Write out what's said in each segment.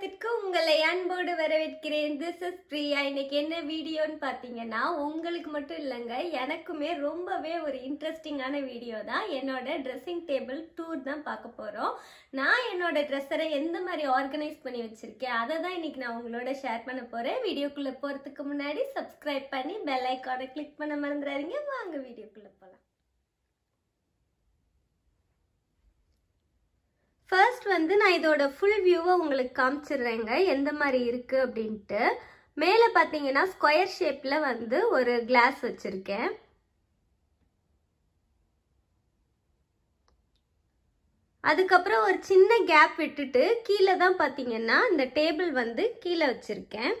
தளத்திற்கு உங்களை அன்போடு வரவேற்கிறேன் திஸ் இஸ் பிரியா இன்னைக்கு என்ன வீடியோன்னு பார்த்தீங்கன்னா உங்களுக்கு மட்டும் இல்லைங்க எனக்குமே ரொம்பவே ஒரு இன்ட்ரெஸ்டிங்கான வீடியோ தான் என்னோட ட்ரெஸ்ஸிங் டேபிள் டூர் தான் பார்க்க போகிறோம் நான் என்னோட ட்ரெஸ்ஸரை எந்த மாதிரி ஆர்கனைஸ் பண்ணி வச்சிருக்கேன் அதை தான் இன்னைக்கு நான் உங்களோட ஷேர் பண்ண போகிறேன் வீடியோக்குள்ளே போகிறதுக்கு முன்னாடி சப்ஸ்கிரைப் பண்ணி பெல் ஐக்கானை கிளிக் பண்ண மறந்துடாதீங்க வாங்க வீடியோக்குள்ளே போகலாம் ஃபர்ஸ்ட் வந்து நான் இதோட ஃபுல் வியூவை உங்களுக்கு காமிச்சிடுறேங்க எந்த மாதிரி இருக்குது அப்படின்ட்டு மேலே பார்த்தீங்கன்னா ஸ்கொயர் ஷேப்பில் வந்து ஒரு கிளாஸ் வச்சுருக்கேன் அதுக்கப்புறம் ஒரு சின்ன கேப் விட்டுட்டு கீழே தான் பார்த்தீங்கன்னா இந்த டேபிள் வந்து கீழே வச்சுருக்கேன்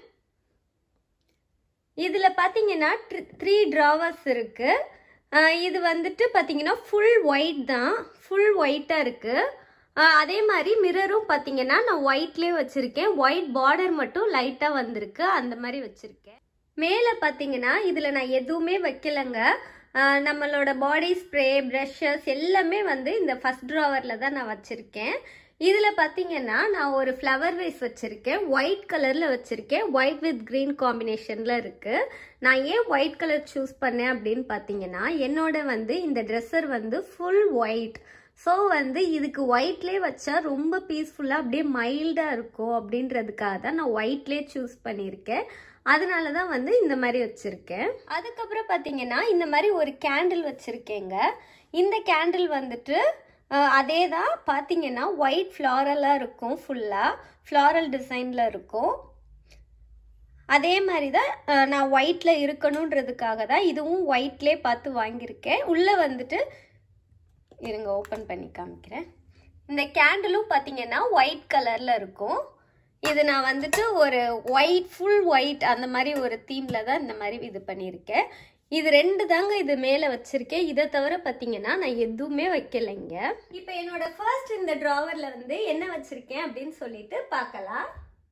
இதில் பார்த்தீங்கன்னா த்ரீ ட்ராவர்ஸ் இருக்குது இது வந்துட்டு பார்த்தீங்கன்னா ஃபுல் ஒயிட் தான் ஃபுல் ஒயிட்டாக இருக்குது அதே மாதிரி மிரரும் பார்த்தீங்கன்னா நான் ஒயிட்லேயே வச்சுருக்கேன் ஒயிட் பார்டர் மட்டும் லைட்டாக வந்திருக்கு அந்த மாதிரி வச்சுருக்கேன் மேலே பார்த்தீங்கன்னா இதில் நான் எதுவுமே வைக்கலைங்க நம்மளோட பாடி ஸ்ப்ரே ப்ரஷஸ் எல்லாமே வந்து இந்த ஃபஸ்ட் ட்ராவரில் தான் நான் வச்சுருக்கேன் இதில் பார்த்தீங்கன்னா நான் ஒரு ஃப்ளவர் வேஸ் வச்சுருக்கேன் ஒயிட் கலரில் வச்சுருக்கேன் ஒயிட் வித் க்ரீன் காம்பினேஷனில் இருக்குது நான் ஏன் ஒயிட் கலர் சூஸ் பண்ணேன் அப்படின்னு பார்த்தீங்கன்னா என்னோட வந்து இந்த ட்ரெஸ்ஸர் வந்து ஃபுல் ஒயிட் ஸோ வந்து இதுக்கு ஒயிட்லேயே வச்சா ரொம்ப பீஸ்ஃபுல்லாக அப்படியே மைல்டாக இருக்கும் அப்படின்றதுக்காக தான் நான் ஒயிட்லேயே சூஸ் பண்ணியிருக்கேன் அதனால தான் வந்து இந்த மாதிரி வச்சுருக்கேன் அதுக்கப்புறம் பார்த்தீங்கன்னா இந்த மாதிரி ஒரு கேண்டில் வச்சுருக்கேங்க இந்த கேண்டில் வந்துட்டு அதே தான் பார்த்தீங்கன்னா ஒயிட் ஃப்ளாரலாக இருக்கும் ஃபுல்லாக ஃப்ளாரல் டிசைனில் இருக்கும் அதே மாதிரி தான் நான் ஒயிட்டில் இருக்கணுன்றதுக்காக தான் இதுவும் ஒயிட்லேயே பார்த்து வாங்கியிருக்கேன் உள்ளே வந்துட்டு இருங்க ஓப்பன் பண்ணி காமிக்கிறேன் இந்த கேண்டிலும் பார்த்தீங்கன்னா ஒயிட் கலரில் இருக்கும் இது நான் வந்துட்டு ஒரு ஒயிட் ஃபுல் ஒயிட் அந்த மாதிரி ஒரு தீமில் தான் இந்த மாதிரி இது பண்ணியிருக்கேன் இது ரெண்டு தாங்க இது மேலே வச்சுருக்கேன் இதை தவிர பார்த்தீங்கன்னா நான் எதுவுமே வைக்கலைங்க இப்போ என்னோட ஃபர்ஸ்ட் இந்த ட்ராவரில் வந்து என்ன வச்சுருக்கேன் அப்படின்னு சொல்லிட்டு பார்க்கலாம்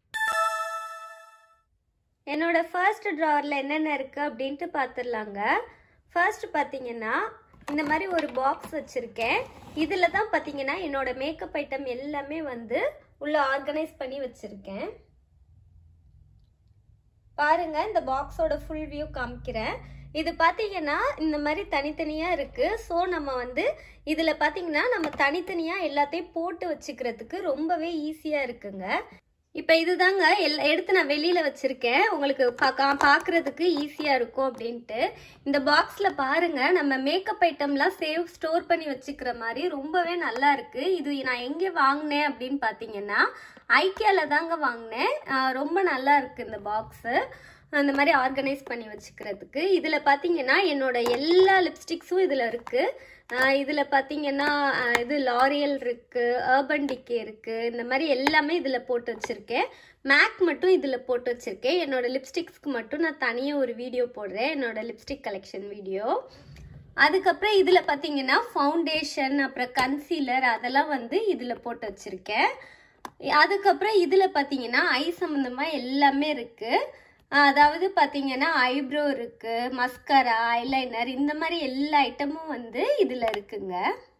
என்னோட ஃபர்ஸ்ட் ட்ராவரில் என்னென்ன இருக்குது அப்படின்ட்டு பார்த்துடலாங்க ஃபர்ஸ்ட் பார்த்தீங்கன்னா இந்த மாதிரி ஒரு பாக்ஸ் வச்சுருக்கேன் இதில் தான் பார்த்தீங்கன்னா என்னோட மேக்கப் ஐட்டம் எல்லாமே வந்து உள்ள ஆர்கனைஸ் பண்ணி வச்சுருக்கேன் பாருங்க இந்த பாக்ஸோட ஃபுல் வியூ காமிக்கிறேன் இது பார்த்தீங்கன்னா இந்த மாதிரி தனித்தனியாக இருக்குது ஸோ நம்ம வந்து இதில் பார்த்தீங்கன்னா நம்ம தனித்தனியாக எல்லாத்தையும் போட்டு வச்சுக்கிறதுக்கு ரொம்பவே ஈஸியாக இருக்குங்க இப்போ இதுதாங்க எல் எடுத்து நான் வெளியில் வச்சுருக்கேன் உங்களுக்கு பார்க்க பார்க்குறதுக்கு ஈஸியாக இருக்கும் அப்படின்ட்டு இந்த பாக்ஸில் பாருங்கள் நம்ம மேக்கப் ஐட்டம்லாம் சேவ் ஸ்டோர் பண்ணி வச்சுக்கிற மாதிரி ரொம்பவே நல்லா இருக்குது இது நான் எங்கே வாங்கினேன் அப்படின்னு பார்த்தீங்கன்னா ஐக்கியாவில் தாங்க வாங்கினேன் ரொம்ப நல்லா இருக்குது இந்த பாக்ஸு அந்த மாதிரி ஆர்கனைஸ் பண்ணி வச்சுக்கிறதுக்கு இதில் பார்த்தீங்கன்னா என்னோட எல்லா லிப்ஸ்டிக்ஸும் இதில் இருக்குது இதில் பார்த்தீங்கன்னா இது லாரியல் இருக்குது அர்பன் டிக்கே இருக்குது இந்த மாதிரி எல்லாமே இதில் போட்டு வச்சுருக்கேன் மேக் மட்டும் இதில் போட்டு வச்சுருக்கேன் என்னோட லிப்ஸ்டிக்ஸ்க்கு மட்டும் நான் தனியாக ஒரு வீடியோ போடுறேன் என்னோட லிப்ஸ்டிக் கலெக்ஷன் வீடியோ அதுக்கப்புறம் இதில் பார்த்தீங்கன்னா ஃபவுண்டேஷன் அப்புறம் கன்சீலர் அதெல்லாம் வந்து இதில் போட்டு வச்சுருக்கேன் அதுக்கப்புறம் இதில் பார்த்தீங்கன்னா ஐ சம்மந்தமாக எல்லாமே இருக்குது அதாவது பார்த்தீங்கன்னா ஐப்ரோ இருக்குது மஸ்கரா ஐலைனர் இந்த மாதிரி எல்லா ஐட்டமும் வந்து இதில் இருக்குங்க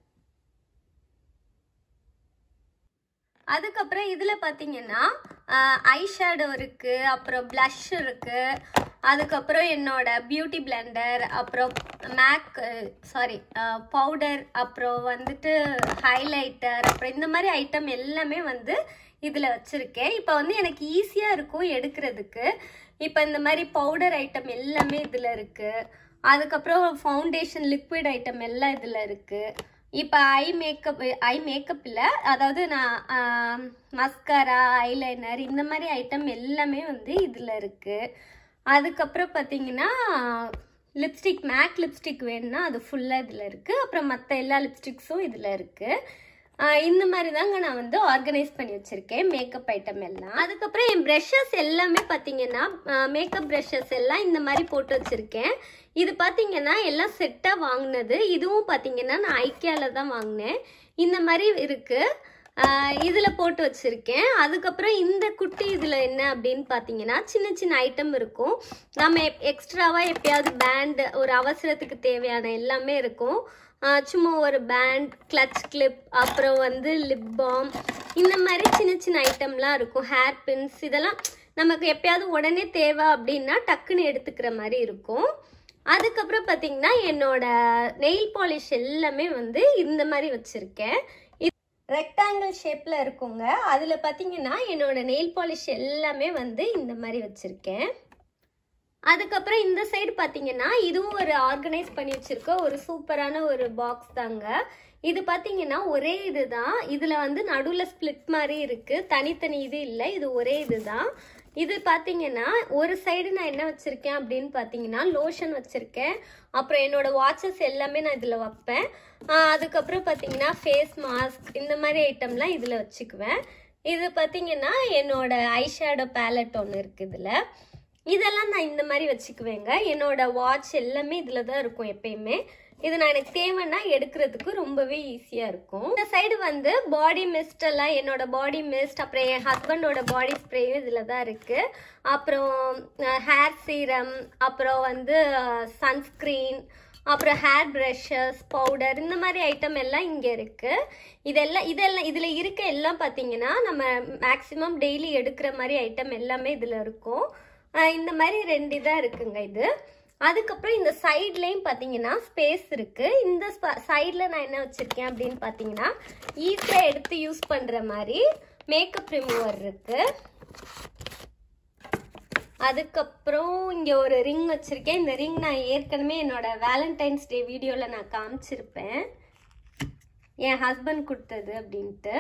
அதுக்கப்புறம் இதில் பார்த்தீங்கன்னா ஐ ஷேடோ இருக்குது அப்புறம் ப்ளஷ் இருக்குது அதுக்கப்புறம் என்னோட பியூட்டி பிளெண்டர் அப்புறம் மேக் சாரி பவுடர் அப்புறம் வந்துட்டு ஹைலைட்டர் அப்புறம் இந்த மாதிரி ஐட்டம் எல்லாமே வந்து இதில் வச்சுருக்கேன் இப்போ வந்து எனக்கு ஈஸியாக இருக்கும் எடுக்கிறதுக்கு இப்போ இந்த மாதிரி பவுடர் ஐட்டம் எல்லாமே இதில் இருக்குது அதுக்கப்புறம் ஃபவுண்டேஷன் லிக்விட் ஐட்டம் எல்லாம் இதில் இருக்குது இப்போ ஐ மேக்கப் ஐ மேக்கப் இல்லை அதாவது நான் மஸ்காரா ஐலைனர் இந்த மாதிரி ஐட்டம் எல்லாமே வந்து இதில் இருக்குது அதுக்கப்புறம் பார்த்தீங்கன்னா லிப்ஸ்டிக் மேக் லிப்ஸ்டிக் வேணும்னா அது ஃபுல்லாக இதில் இருக்குது அப்புறம் மற்ற எல்லா லிப்ஸ்டிக்ஸும் இதில் இருக்குது இந்த மாதிரி தாங்க நான் வந்து ஆர்கனைஸ் பண்ணி வச்சுருக்கேன் மேக்கப் ஐட்டம் எல்லாம் அதுக்கப்புறம் என் ப்ரெஷஸ் எல்லாமே பார்த்தீங்கன்னா மேக்கப் ப்ரெஷஸ் எல்லாம் இந்த மாதிரி போட்டு வச்சுருக்கேன் இது பார்த்தீங்கன்னா எல்லாம் செட்டாக வாங்கினது இதுவும் பார்த்தீங்கன்னா நான் ஐக்கியாவில் தான் வாங்கினேன் இந்த மாதிரி இருக்குது இதில் போட்டு வச்சுருக்கேன் அதுக்கப்புறம் இந்த குட்டி இதில் என்ன அப்படின்னு பார்த்தீங்கன்னா சின்ன சின்ன ஐட்டம் இருக்கும் நம்ம எக்ஸ்ட்ராவாக எப்பயாவது பேண்டு ஒரு அவசரத்துக்கு தேவையான எல்லாமே இருக்கும் சும்மா ஒரு பேண்ட் கிளச் கிளிப் அப்புறம் வந்து லிப் பாம் இந்த மாதிரி சின்ன சின்ன ஐட்டம்லாம் இருக்கும் ஹேர் பின்ஸ் இதெல்லாம் நமக்கு எப்பயாவது உடனே தேவை அப்படின்னா டக்குன்னு எடுத்துக்கிற மாதிரி இருக்கும் அதுக்கப்புறம் பார்த்தீங்கன்னா என்னோட நெயில் பாலிஷ் எல்லாமே வந்து இந்த மாதிரி வச்சுருக்கேன் ரெக்டாங்கிள் ஷேப்பில் இருக்குங்க அதில் பார்த்தீங்கன்னா என்னோட நெயில் பாலிஷ் எல்லாமே வந்து இந்த மாதிரி வச்சுருக்கேன் அதுக்கப்புறம் இந்த சைடு பார்த்தீங்கன்னா இதுவும் ஒரு ஆர்கனைஸ் பண்ணி வச்சிருக்க ஒரு சூப்பரான ஒரு பாக்ஸ் தாங்க இது பார்த்தீங்கன்னா ஒரே இதுதான் இதில் வந்து நடுவில் ஸ்ப்ளிட் மாதிரி இருக்குது தனித்தனி இது இல்லை இது ஒரே இதுதான் இது பார்த்தீங்கன்னா ஒரு சைடு நான் என்ன வச்சுருக்கேன் அப்படின்னு பார்த்தீங்கன்னா லோஷன் வச்சுருக்கேன் அப்புறம் என்னோட வாட்சஸ் எல்லாமே நான் இதில் வைப்பேன் ஆஹ் அதுக்கப்புறம் பார்த்தீங்கன்னா ஃபேஸ் மாஸ்க் இந்த மாதிரி ஐட்டம்லாம் இதில் வச்சுக்குவேன் இது பார்த்தீங்கன்னா என்னோட ஐஷேடோ பேலட் ஒன்று இருக்குது இதில் இதெல்லாம் நான் இந்த மாதிரி வச்சுக்குவேங்க என்னோட வாட்ச் எல்லாமே இதில் தான் இருக்கும் எப்பயுமே இது நான் எனக்கு தேவைன்னா எடுக்கிறதுக்கு ரொம்பவே ஈஸியாக இருக்கும் இந்த சைடு வந்து பாடி மிஸ்ட் எல்லாம் என்னோட பாடி மிஸ்ட் அப்புறம் என் ஹஸ்பண்டோட பாடி ஸ்ப்ரேயும் இதில் தான் இருக்குது அப்புறம் ஹேர் சீரம் அப்புறம் வந்து சன்ஸ்க்ரீன் அப்புறம் ஹேர் ப்ரஷஸ் பவுடர் இந்த மாதிரி ஐட்டம் எல்லாம் இங்கே இருக்குது இதெல்லாம் இதெல்லாம் இதில் இருக்க எல்லாம் பார்த்தீங்கன்னா நம்ம மேக்ஸிமம் டெய்லி எடுக்கிற மாதிரி ஐட்டம் எல்லாமே இதில் இருக்கும் ஆஹ் இந்த மாதிரி ரெண்டு இதாக இருக்குங்க இது அதுக்கப்புறம் இந்த சைட்லேயும் பார்த்தீங்கன்னா ஸ்பேஸ் இருக்குது இந்த சைடில் நான் என்ன வச்சுருக்கேன் அப்படின்னு பார்த்தீங்கன்னா ஈஸியாக எடுத்து யூஸ் பண்ணுற மாதிரி மேக்கப் ரிமூவர் இருக்குது அதுக்கப்புறம் இங்கே ஒரு ரிங் வச்சுருக்கேன் இந்த ரிங் நான் ஏற்கனவே என்னோட வேலண்டைன்ஸ் டே வீடியோவில் நான் காமிச்சிருப்பேன் என் ஹஸ்பண்ட் கொடுத்தது அப்படின்ட்டு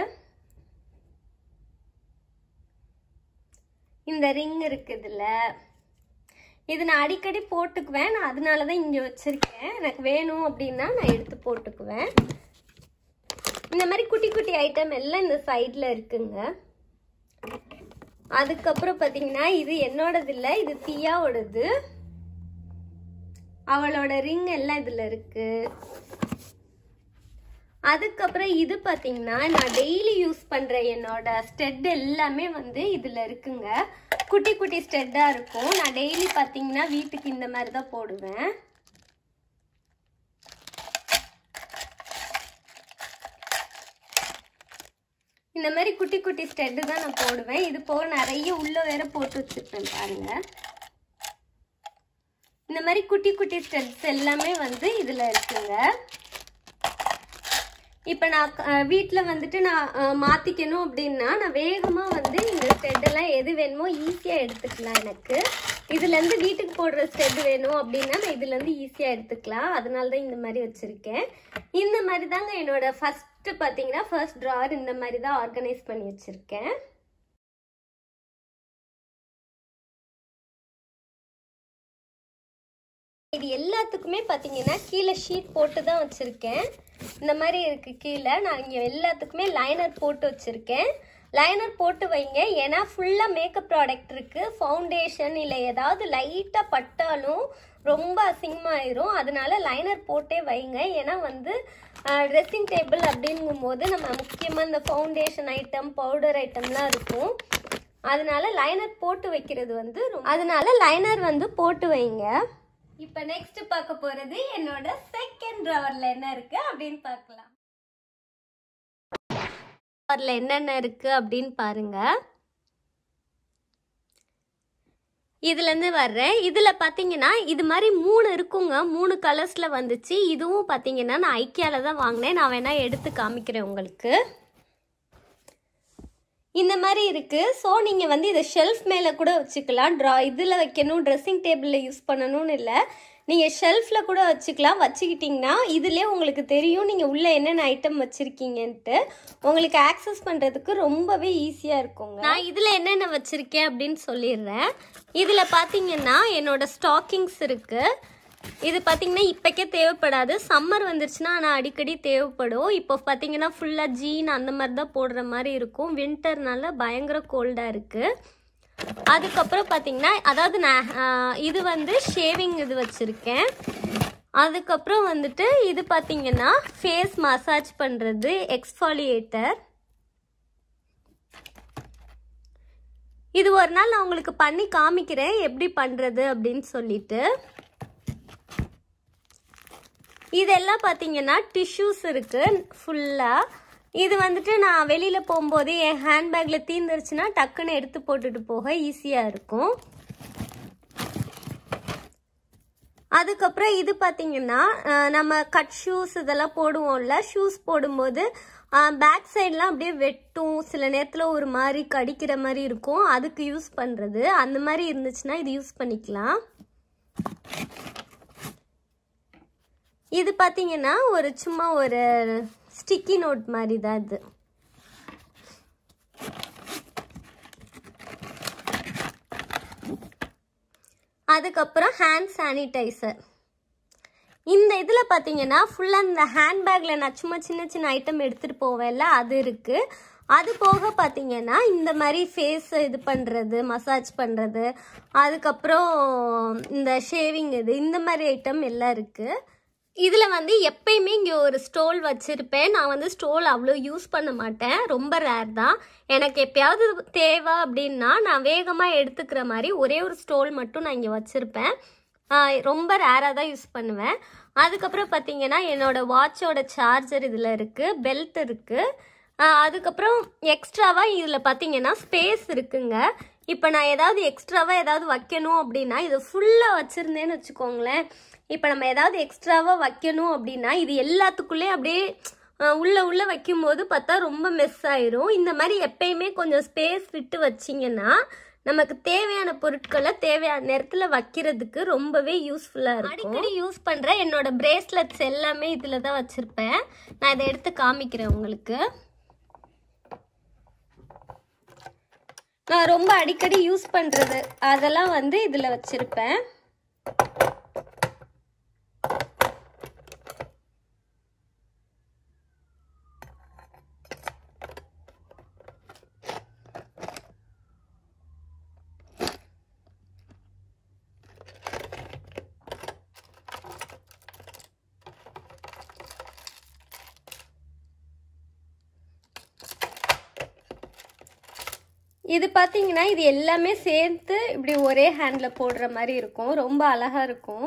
இந்த ரிங் இருக்குதுல்ல இது நான் அடிக்கடி போட்டுக்குவேன் நான் அதனால தான் இங்கே வச்சுருக்கேன் எனக்கு வேணும் அப்படின்னா நான் எடுத்து போட்டுக்குவேன் இந்த மாதிரி குட்டி குட்டி ஐட்டம் எல்லாம் இந்த சைடில் இருக்குங்க அதுக்கப்புறம் பார்த்தீங்கன்னா இது என்னோடது இல்லை இது தியாவோடது அவளோட ரிங் எல்லாம் இதில் இருக்கு அதுக்கப்புறம் இது பார்த்தீங்கன்னா நான் டெய்லி யூஸ் பண்ணுற என்னோட ஸ்டெட் எல்லாமே வந்து இதில் இருக்குங்க குட்டி குட்டி ஸ்டெட்டாக இருக்கும் நான் டெய்லி பார்த்தீங்கன்னா வீட்டுக்கு இந்த மாதிரி தான் போடுவேன் இந்த மாதிரி குட்டி குட்டி ஸ்டெட்டு தான் நான் போடுவேன் இது போக நிறைய உள்ள வேற போட்டு வச்சிருப்பேன் பாருங்க இந்த மாதிரி குட்டி குட்டி ஸ்டெட்ஸ் எல்லாமே வந்து இதில் இருக்குங்க இப்போ நான் வீட்டில் வந்துட்டு நான் அஹ், மாத்திக்கணும் அப்படின்னா நான் வேகமாக வந்து இந்த ஸ்டெட்டெல்லாம் எது வேணுமோ ஈஸியாக எடுத்துக்கலாம் எனக்கு இதுலேருந்து வீட்டுக்கு போடுற ஸ்டெட் வேணும் அப்படின்னா நான் இதுலேருந்து ஈஸியாக எடுத்துக்கலாம் அதனால தான் இந்த மாதிரி வச்சுருக்கேன் இந்த மாதிரி தாங்க என்னோட ஃபஸ்ட்டு பார்த்தீங்கன்னா ஃபர்ஸ்ட் ட்ரார் இந்த மாதிரி தான் ஆர்கனைஸ் பண்ணி வச்சுருக்கேன் இது எல்லாத்துக்குமே பார்த்தீங்கன்னா கீழே ஷீட் போட்டு தான் வச்சுருக்கேன் இந்த மாதிரி இருக்குது கீழே நான் இங்கே எல்லாத்துக்குமே லைனர் போட்டு வச்சுருக்கேன் லைனர் போட்டு வைங்க ஏன்னா ஃபுல்லாக மேக்கப் ப்ராடக்ட் இருக்குது ஃபவுண்டேஷன் இல்லை ஏதாவது லைட்டாக பட்டாலும் ரொம்ப அசிங்கமாயிரும் அதனால லைனர் போட்டே வைங்க ஏன்னா வந்து ட்ரெஸ்ஸிங் டேபிள் அப்படிங்கும்போது நம்ம முக்கியமாக இந்த ஃபவுண்டேஷன் ஐட்டம் பவுடர் ஐட்டம்லாம் இருக்கும் அதனால லைனர் போட்டு வைக்கிறது வந்து ரொம்ப- அதனால லைனர் வந்து போட்டு வைங்க இப்போ நெக்ஸ்ட் பார்க்க போறது என்னோட செகண்ட் ட்ராவர்ல என்ன இருக்கு அப்படின்னு பார்க்கலாம் ட்ராவர்ல என்னென்ன இருக்கு அப்படின்னு பாருங்க இதுலேருந்து வர்றேன் இதில் பார்த்தீங்கன்னா இது மாதிரி மூணு இருக்குங்க மூணு கலர்ஸில் வந்துச்சு இதுவும் பார்த்தீங்கன்னா நான் ஐக்கியாவில் தான் வாங்கினேன் நான் வேணால் எடுத்து காமிக்கிறேன் உங்களுக்கு இந்த மாதிரி இருக்குது ஸோ நீங்கள் வந்து இதை ஷெல்ஃப் மேலே கூட வச்சுக்கலாம் ட்ரா இதில் வைக்கணும் ட்ரெஸ்ஸிங் டேபிளில் யூஸ் பண்ணணும்னு இல்லை நீங்கள் ஷெல்ஃபில் கூட வச்சுக்கலாம் வச்சுக்கிட்டிங்கன்னா இதுலேயே உங்களுக்கு தெரியும் நீங்கள் உள்ளே என்னென்ன ஐட்டம் வச்சுருக்கீங்கன்ட்டு உங்களுக்கு ஆக்சஸ் பண்ணுறதுக்கு ரொம்பவே ஈஸியாக இருக்குங்க நான் இதில் என்னென்ன வச்சுருக்கேன் அப்படின்னு சொல்லிடுறேன் இதில் பார்த்தீங்கன்னா என்னோட ஸ்டாக்கிங்ஸ் இருக்குது இது பார்த்தீங்கன்னா இப்போக்கே தேவைப்படாது சம்மர் வந்துருச்சுன்னா ஆனால் அடிக்கடி தேவைப்படும் இப்போ பார்த்தீங்கன்னா ஃபுல்லாக ஜீன் அந்த மாதிரி தான் போடுற மாதிரி இருக்கும் வின்டர்னால பயங்கர கோல்டாக இருக்குது அதுக்கப்புறம் பார்த்தீங்கன்னா அதாவது நான் ஆஹ், இது வந்து ஷேவிங் இது வச்சுருக்கேன் அதுக்கப்புறம் வந்துட்டு இது பார்த்தீங்கன்னா ஃபேஸ் மசாஜ் பண்ணுறது எக்ஸ்ஃபாலியேட்டர் இது ஒரு நாள் நான் உங்களுக்கு பண்ணி காமிக்கிறேன் எப்படி பண்ணுறது அப்படின்னு சொல்லிட்டு இதெல்லாம் பார்த்தீங்கன்னா டிஷ்யூஸ் இருக்கு ஃபுல்லாக இது வந்துட்டு நான் வெளியில் போகும்போது என் ஹேண்ட்பேக்கில் தீந்துருச்சுன்னா டக்குன்னு எடுத்து போட்டுட்டு போக ஈஸியாக இருக்கும் அதுக்கப்புறம் இது பார்த்தீங்கன்னா அஹ், நம்ம கட் ஷூஸ் இதெல்லாம் போடுவோம்ல ஷூஸ் போடும்போது பேக் சைட்லாம் அப்படியே வெட்டும் சில நேரத்தில் ஒரு மாதிரி கடிக்கிற மாதிரி இருக்கும் அதுக்கு யூஸ் பண்ணுறது அந்த மாதிரி இருந்துச்சுன்னா இது யூஸ் பண்ணிக்கலாம் இது பார்த்தீங்கன்னா ஒரு சும்மா ஒரு ஸ்டிக்கி நோட் மாதிரி தான் இது அதுக்கப்புறம் ஹேண்ட் சானிடைசர் இந்த இதில் பார்த்தீங்கன்னா ஃபுல்லாக இந்த ஹேண்ட்பேக்கில் நான் சும்மா சின்ன சின்ன ஐட்டம் எடுத்துகிட்டு போவேன்ல அது இருக்குது அது போக பார்த்தீங்கன்னா இந்த மாதிரி ஃபேஸ் இது பண்ணுறது மசாஜ் பண்ணுறது அதுக்கப்புறம் இந்த ஷேவிங் இது இந்த மாதிரி ஐட்டம் எல்லாம் இருக்குது இதில் வந்து எப்பயுமே இங்கே ஒரு ஸ்டோல் வச்சுருப்பேன் நான் வந்து ஸ்டோல் அவ்வளோ யூஸ் பண்ண மாட்டேன் ரொம்ப ரேர் தான் எனக்கு எப்பயாவது தேவை அப்படின்னா நான் வேகமாக எடுத்துக்கிற மாதிரி ஒரே ஒரு ஸ்டோல் மட்டும் நான் இங்கே வச்சுருப்பேன் ரொம்ப ரேராக தான் யூஸ் பண்ணுவேன் அதுக்கப்புறம் பார்த்தீங்கன்னா என்னோட வாட்சோட சார்ஜர் இதில் இருக்குது பெல்ட் இருக்குது அதுக்கப்புறம் எக்ஸ்ட்ராவாக இதில் பார்த்தீங்கன்னா ஸ்பேஸ் இருக்குங்க இப்போ நான் ஏதாவது எக்ஸ்ட்ராவாக ஏதாவது வைக்கணும் அப்படின்னா இது ஃபுல்லாக வச்சுருந்தேன்னு வச்சுக்கோங்களேன் இப்போ நம்ம ஏதாவது எக்ஸ்ட்ராவாக வைக்கணும் அப்படின்னா இது எல்லாத்துக்குள்ளே அப்படியே அஹ், உள்ள உள்ள வைக்கும்போது பார்த்தா ரொம்ப மெஸ் ஆயிரும் இந்த மாதிரி எப்பயுமே கொஞ்சம் ஸ்பேஸ் விட்டு வச்சிங்கன்னா நமக்கு தேவையான பொருட்களை தேவையான நேரத்தில் வைக்கிறதுக்கு ரொம்பவே யூஸ்ஃபுல்லாக இருக்கும் அடிக்கடி யூஸ் பண்ணுற என்னோட பிரேஸ்லெட்ஸ் எல்லாமே இதில் தான் வச்சுருப்பேன் நான் இதை எடுத்து காமிக்கிறேன் உங்களுக்கு நான் ரொம்ப அடிக்கடி யூஸ் பண்ணுறது அதெல்லாம் வந்து இதில் வச்சுருப்பேன் இது பார்த்தீங்கன்னா இது எல்லாமே சேர்த்து இப்படி ஒரே ஹேண்டில் போடுற மாதிரி இருக்கும் ரொம்ப அழகாக இருக்கும்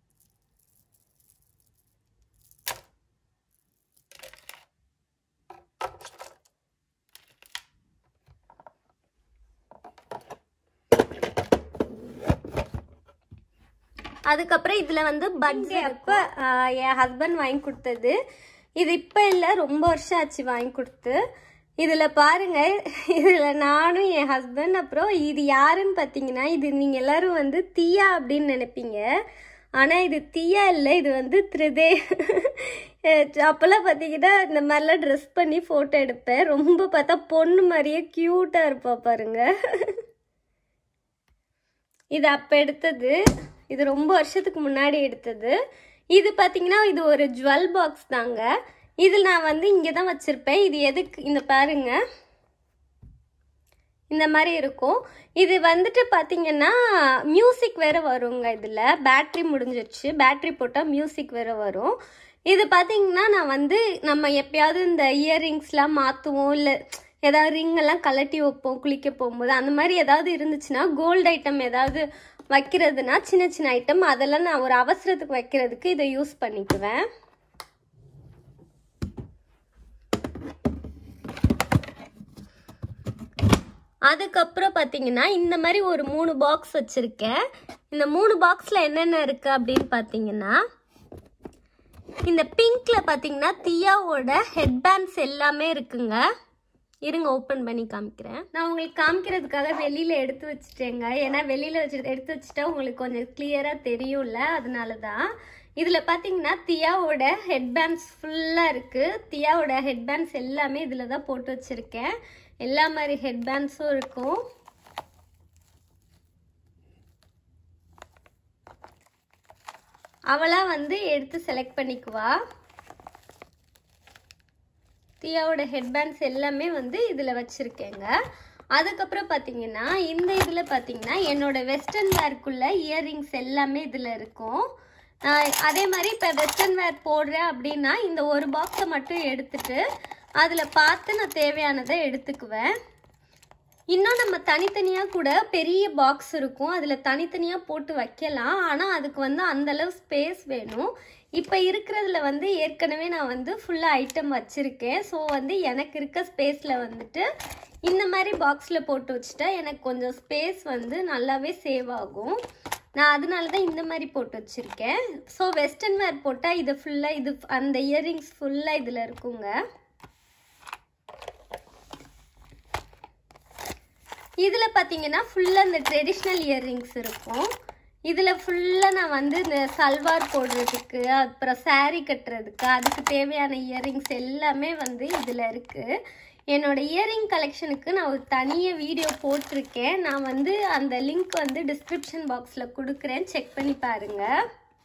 அதுக்கப்புறம் இதில் வந்து பட்ஸ் அப்போ என் ஹஸ்பண்ட் வாங்கி கொடுத்தது இது இப்போ இல்லை ரொம்ப வருஷம் ஆச்சு வாங்கி கொடுத்து இதில் பாருங்க இதில் நானும் என் ஹஸ்பண்ட் அப்புறம் இது யாருன்னு பார்த்தீங்கன்னா இது நீங்கள் எல்லாரும் வந்து தீயா அப்படின்னு நினைப்பீங்க ஆனால் இது தீயா இல்லை இது வந்து திருதே அப்போல்லாம் பார்த்தீங்கன்னா இந்த மாதிரிலாம் ட்ரெஸ் பண்ணி ஃபோட்டோ எடுப்பேன் ரொம்ப பார்த்தா பொண்ணு மாதிரியே க்யூட்டாக இருப்பா பாருங்க இது அப்போ எடுத்தது இது ரொம்ப வருஷத்துக்கு முன்னாடி எடுத்தது இது பார்த்தீங்கன்னா இது ஒரு ஜுவல் பாக்ஸ் தாங்க இதில் நான் வந்து இங்கே தான் வச்சுருப்பேன் இது எதுக்கு இந்த பாருங்க இந்த மாதிரி இருக்கும் இது வந்துட்டு பார்த்தீங்கன்னா மியூசிக் வேறு வருங்க இதில் பேட்ரி முடிஞ்சிருச்சு பேட்ரி போட்டால் மியூசிக் வேறு வரும் இது பார்த்தீங்கன்னா நான் வந்து நம்ம எப்பயாவது இந்த இயரிங்ஸ்லாம் மாற்றுவோம் இல்லை ஏதாவது ரிங் எல்லாம் கலட்டி வைப்போம் குளிக்க போகும்போது அந்த மாதிரி ஏதாவது இருந்துச்சுன்னா கோல்டு ஐட்டம் ஏதாவது வைக்கிறதுனா சின்ன சின்ன ஐட்டம் அதெல்லாம் நான் ஒரு அவசரத்துக்கு வைக்கிறதுக்கு இதை யூஸ் பண்ணிக்குவேன் அதுக்கப்புறம் பார்த்தீங்கன்னா இந்த மாதிரி ஒரு மூணு பாக்ஸ் வச்சுருக்கேன் இந்த மூணு பாக்ஸில் என்னென்ன இருக்குது அப்படின்னு பார்த்தீங்கன்னா இந்த பிங்க்ல பார்த்தீங்கன்னா தியாவோட ஹெட் பேண்ட்ஸ் எல்லாமே இருக்குங்க இருங்க ஓப்பன் பண்ணி காமிக்கிறேன் நான் உங்களுக்கு காமிக்கிறதுக்காக வெளியில் எடுத்து வச்சுட்டேங்க ஏன்னா வெளியில் வச்சு எடுத்து வச்சுட்டா உங்களுக்கு கொஞ்சம் கிளியராக தெரியும்ல அதனால தான் இதில் பார்த்தீங்கன்னா தியாவோட ஹெட் பேண்ட்ஸ் ஃபுல்லாக இருக்குது தியாவோட ஹெட் பேண்ட்ஸ் எல்லாமே இதில் தான் போட்டு வச்சுருக்கேன் எல்லா மாதிரி ஹெட் பேண்ட்ஸும் இருக்கும் அவளா வந்து எடுத்து செலக்ட் பண்ணிக்குவா தியாவோட ஹெட்பேண்ட்ஸ் எல்லாமே வந்து இதில் வச்சுருக்கேங்க அதுக்கப்புறம் பார்த்தீங்கன்னா இந்த இதில் பார்த்தீங்கன்னா என்னோட வெஸ்டர்ன் வேர்க்குள்ள இயர்ரிங்ஸ் எல்லாமே இதில் இருக்கும் ஆஹ் அதே மாதிரி இப்போ வெஸ்டர்ன் வேர் போடுறேன் அப்படின்னா இந்த ஒரு பாக்ஸை மட்டும் எடுத்துட்டு அதில் பார்த்து நான் தேவையானதை எடுத்துக்குவேன் இன்னும் நம்ம தனித்தனியாக கூட பெரிய பாக்ஸ் இருக்கும் அதில் தனித்தனியாக போட்டு வைக்கலாம் ஆனால் அதுக்கு வந்து அந்த அளவு ஸ்பேஸ் வேணும் இப்போ இருக்கிறதுல வந்து ஏற்கனவே நான் வந்து ஃபுல்லாக ஐட்டம் வச்சுருக்கேன் ஸோ வந்து எனக்கு இருக்க ஸ்பேஸில் வந்துட்டு இந்த மாதிரி பாக்ஸில் போட்டு வச்சுட்டா எனக்கு கொஞ்சம் ஸ்பேஸ் வந்து நல்லாவே சேவ் ஆகும் நான் அதனால தான் இந்த மாதிரி போட்டு வச்சுருக்கேன் ஸோ வெஸ்டர்ன் வேர் போட்டால் இது ஃபுல்லாக இது அந்த இயரிங்ஸ் ஃபுல்லாக இதில் இருக்குங்க இதில் பார்த்தீங்கன்னா ஃபுல்லாக இந்த ட்ரெடிஷ்னல் இயர்ரிங்ஸ் இருக்கும் இதில் ஃபுல்லாக நான் வந்து இந்த சல்வார் போடுறதுக்கு அப்புறம் saree கட்டுறதுக்கு அதுக்கு தேவையான இயர்ரிங்ஸ் எல்லாமே வந்து இதில் இருக்குது என்னோட இயரிங் கலெக்ஷனுக்கு நான் ஒரு தனியாக வீடியோ போட்டிருக்கேன் நான் வந்து அந்த லிங்க் வந்து டிஸ்கிரிப்ஷன் பாக்ஸில் கொடுக்குறேன் செக் பண்ணி பாருங்கள்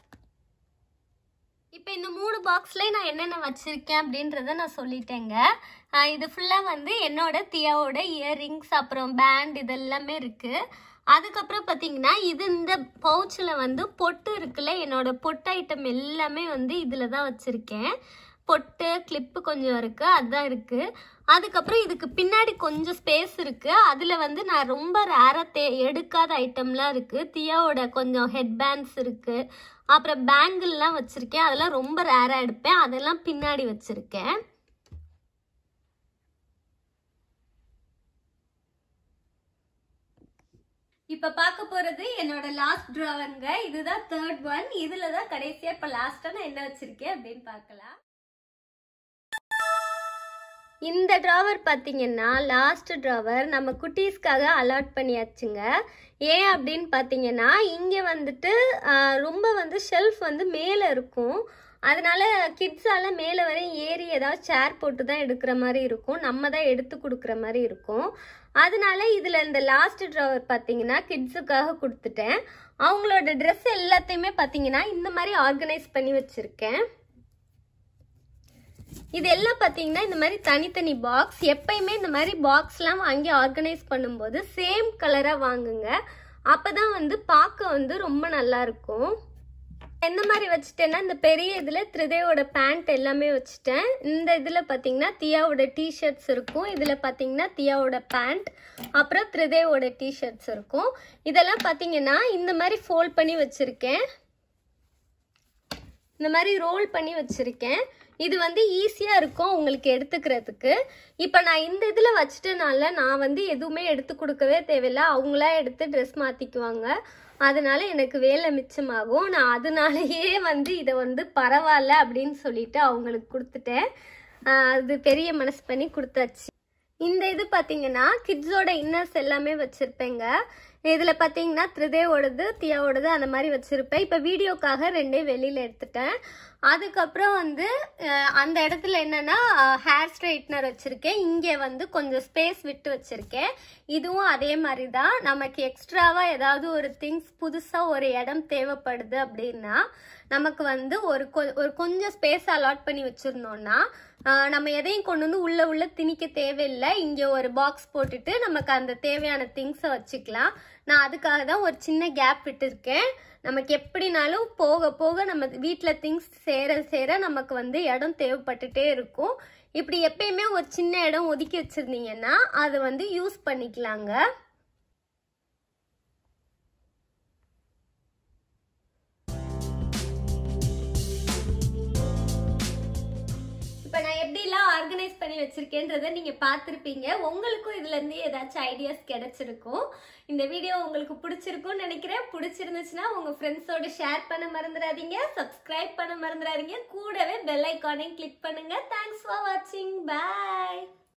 இப்போ இந்த மூணு பாக்ஸ்லேயும் நான் என்னென்ன வச்சுருக்கேன் அப்படின்றத நான் சொல்லிட்டேங்க ஆஹ் இது ஃபுல்லாக வந்து என்னோட தியாவோட இயரிங்ஸ் அப்புறம் பேண்ட் இதெல்லாமே இருக்குது அதுக்கப்புறம் பார்த்தீங்கன்னா இது இந்த பவுச்சில் வந்து பொட்டு இருக்குல்ல என்னோட பொட்டு ஐட்டம் எல்லாமே வந்து இதில் தான் வச்சுருக்கேன் பொட்டு கிளிப்பு கொஞ்சம் இருக்குது அதுதான் இருக்குது அதுக்கப்புறம் இதுக்கு பின்னாடி கொஞ்சம் ஸ்பேஸ் இருக்குது அதில் வந்து நான் ரொம்ப ரேராக தே எடுக்காத ஐட்டம்லாம் இருக்குது தியாவோட கொஞ்சம் ஹெட் பேண்ட்ஸ் இருக்குது அப்புறம் பேங்கிள்லாம் வச்சுருக்கேன் அதெல்லாம் ரொம்ப ரேராக எடுப்பேன் அதெல்லாம் பின்னாடி வச்சுருக்கேன் இப்போ பார்க்க போகிறது என்னோட லாஸ்ட் ட்ராவருங்க இதுதான் தேர்ட் ஒன் இதில் தான் கடைசியாக இப்போ லாஸ்ட்டாக நான் என்ன வச்சுருக்கேன் அப்படின்னு பார்க்கலாம் இந்த ட்ராவர் பார்த்தீங்கன்னா லாஸ்ட் ட்ராவர் நம்ம குட்டீஸ்க்காக அலாட் பண்ணியாச்சுங்க ஏன் அப்படின்னு பார்த்தீங்கன்னா இங்கே வந்துட்டு ஆஹ், ரொம்ப வந்து ஷெல்ஃப் வந்து மேலே இருக்கும் அதனால கிட்ஸால மேலே வரையும் ஏறி ஏதாவது சேர் போட்டு தான் எடுக்கிற மாதிரி இருக்கும் நம்ம தான் எடுத்து கொடுக்குற மாதிரி இருக்கும் அதனால இதில் இந்த லாஸ்ட் ட்ராவர் பார்த்தீங்கன்னா கிட்ஸுக்காக கொடுத்துட்டேன் அவங்களோட ட்ரெஸ் எல்லாத்தையுமே பார்த்தீங்கன்னா இந்த மாதிரி ஆர்கனைஸ் பண்ணி வச்சுருக்கேன் இது எல்லாம் பார்த்தீங்கன்னா இந்த மாதிரி தனித்தனி பாக்ஸ் எப்பயுமே இந்த மாதிரி பாக்ஸ்லாம் வாங்கி ஆர்கனைஸ் பண்ணும்போது சேம் கலராக வாங்குங்க அப்போ தான் வந்து பார்க்க வந்து ரொம்ப நல்லா இருக்கும் எந்த மாதிரி வச்சுட்டேன்னா இந்த பெரிய இதில் த்ரிதேவோட பேண்ட் எல்லாமே வச்சுட்டேன் இந்த இதில் பார்த்தீங்கன்னா தியாவோட டிஷர்ட்ஸ் இருக்கும் இதில் பார்த்தீங்கன்னா தியாவோட பேண்ட் அப்புறம் த்ரிதேவோட டிஷர்ட்ஸ் இருக்கும் இதெல்லாம் பார்த்தீங்கன்னா இந்த மாதிரி ஃபோல்ட் பண்ணி வச்சுருக்கேன் இந்த மாதிரி ரோல் பண்ணி வச்சுருக்கேன் இது வந்து ஈஸியாக இருக்கும் உங்களுக்கு எடுத்துக்கிறதுக்கு இப்போ நான் இந்த இதில் வச்சுட்டனால நான் வந்து எதுவுமே எடுத்து கொடுக்கவே தேவையில்லை அவங்களா எடுத்து ட்ரெஸ் மாற்றிக்குவாங்க அதனால எனக்கு வேலை மிச்சமாகும் நான் அதனாலயே வந்து இதை வந்து பரவாயில்ல அப்படின்னு சொல்லிட்டு அவங்களுக்கு கொடுத்துட்டேன் ஆஹ் அது பெரிய மனசு பண்ணி கொடுத்தாச்சு இந்த இது பார்த்தீங்கன்னா கிட்ஸோட இன்னர்ஸ் எல்லாமே வச்சுருப்பேங்க இதில் பார்த்தீங்கன்னா த்ரிதேவோடது தியாவோடது அந்த மாதிரி வச்சுருப்பேன் இப்போ வீடியோக்காக ரெண்டே வெளியில் எடுத்துட்டேன் அதுக்கப்புறம் வந்து அஹ், அந்த இடத்துல என்னென்னா ஹேர் ஸ்ட்ரைட்னர் வச்சுருக்கேன் இங்கே வந்து கொஞ்சம் ஸ்பேஸ் விட்டு வச்சுருக்கேன் இதுவும் அதே மாதிரி தான் நமக்கு எக்ஸ்ட்ராவாக ஏதாவது ஒரு திங்ஸ் புதுசாக ஒரு இடம் தேவைப்படுது அப்படின்னா நமக்கு வந்து ஒரு கொ- ஒரு கொஞ்சம் ஸ்பேஸ் அலாட் பண்ணி வச்சுருந்தோம்னா ஆஹ் நம்ம எதையும் கொண்டு வந்து உள்ள உள்ள திணிக்க தேவையில்லை இங்கே ஒரு பாக்ஸ் போட்டுட்டு நமக்கு அந்த தேவையான திங்ஸை வச்சுக்கலாம் நான் அதுக்காக தான் ஒரு சின்ன கேப் விட்டுருக்கேன் நமக்கு எப்படினாலும் போக போக நம்ம வீட்டில் திங்ஸ் சேர சேர நமக்கு வந்து இடம் தேவைப்பட்டுட்டே இருக்கும் இப்படி எப்பயுமே ஒரு சின்ன இடம் ஒதுக்கி வச்சுருந்தீங்கன்னா அதை வந்து யூஸ் பண்ணிக்கலாங்க இப்போ நான் எப்படிலாம் ஆர்கனைஸ் பண்ணி வச்சிருக்கேன்றதை நீங்கள் பார்த்துருப்பீங்க உங்களுக்கும் இதுலேருந்து ஏதாச்சும் ஐடியாஸ் கிடைச்சிருக்கும் இந்த வீடியோ உங்களுக்கு பிடிச்சிருக்கும்னு நினைக்கிறேன் பிடிச்சிருந்துச்சுன்னா உங்கள் ஃப்ரெண்ட்ஸோட ஷேர் பண்ண மறந்துடாதீங்க சப்ஸ்கிரைப் பண்ண மறந்துடாதீங்க கூடவே பெல் ஐக்கானையும் கிளிக் பண்ணுங்க தேங்க்ஸ் ஃபார் வாட்சிங் பை